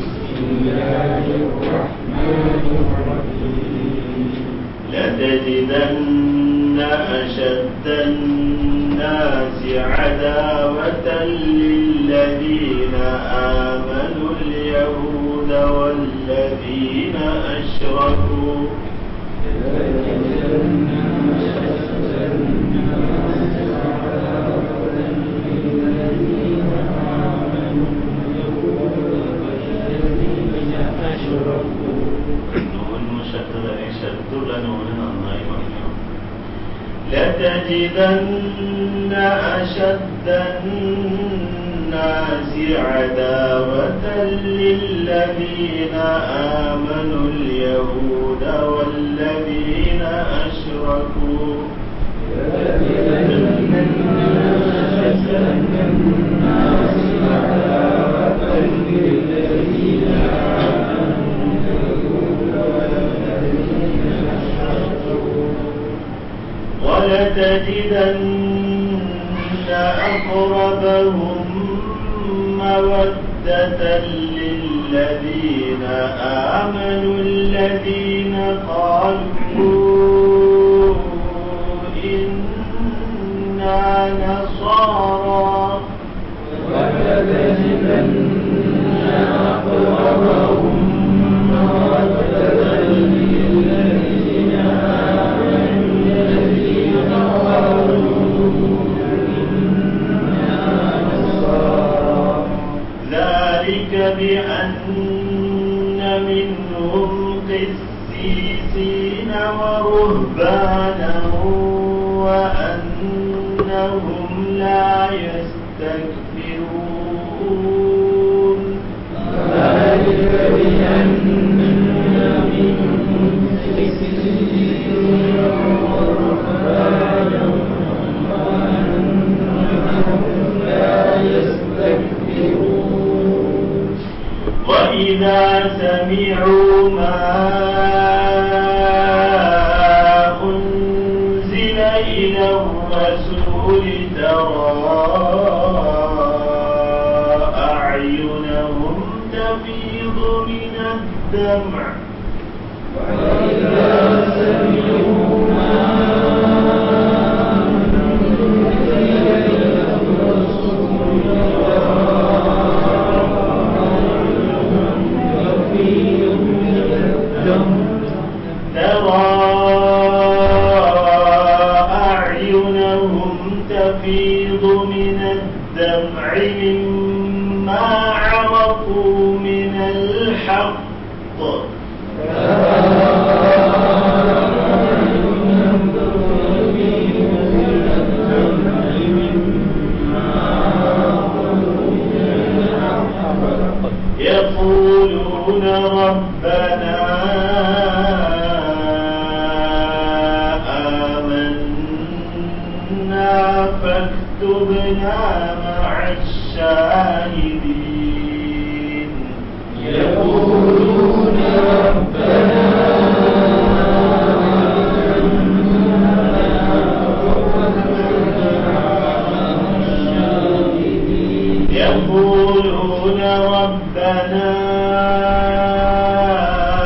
لتجدن أشد الناس عداوة للذين آمنوا اليهود والذين أشركوا നൂൻ മുഷദ്ദദനെ ഷദ്ദുള്ള നൂന് നന്നായി പറഞ്ഞു لتجدن أشد الناس عداوة للذين آمنوا اليهود والذين أشركوا ولتجدن أقربهم مودة للذين آمنوا الذين قالوا إنا نصارى ذلك بأن منهم قسيسين ورهبانا وأنهم لا يستكبرون وإذا سمعوا ما أنزل إلى الرسول ترى أعينهم تفيض من الدمع ترى أعينهم تفيض من الدمع مما عرفوا من الحق يقولون ربنا آمنا فاكتبنا مع الشاهدين يقولون يقولون ربنا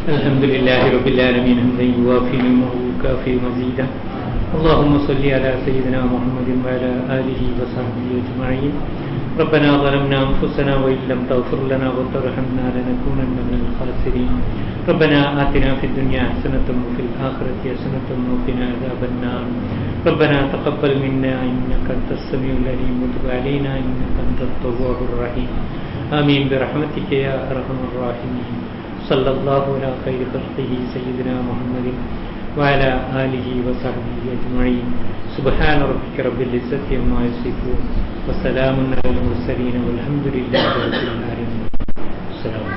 الحمد لله رب العالمين حمدا يوافي نعمه ويكافئ مزيدا اللهم صل على سيدنا محمد وعلى آله وصحبه أجمعين ربنا ظلمنا أنفسنا وإن لم تغفر لنا وترحمنا لنكونن من الخاسرين ربنا آتنا في الدنيا حسنة وفي الآخرة حسنة وقنا عذاب النار ربنا تقبل منا إنك أنت السميع العليم وتب علينا إنك أنت التواب الرحيم آمين برحمتك يا أرحم الراحمين صلى الله على خير خلقه سيدنا محمد وعلى آله وصحبه أجمعين سبحان ربك رب العزة عما يصفون وسلام على المرسلين والحمد لله رب العالمين السلام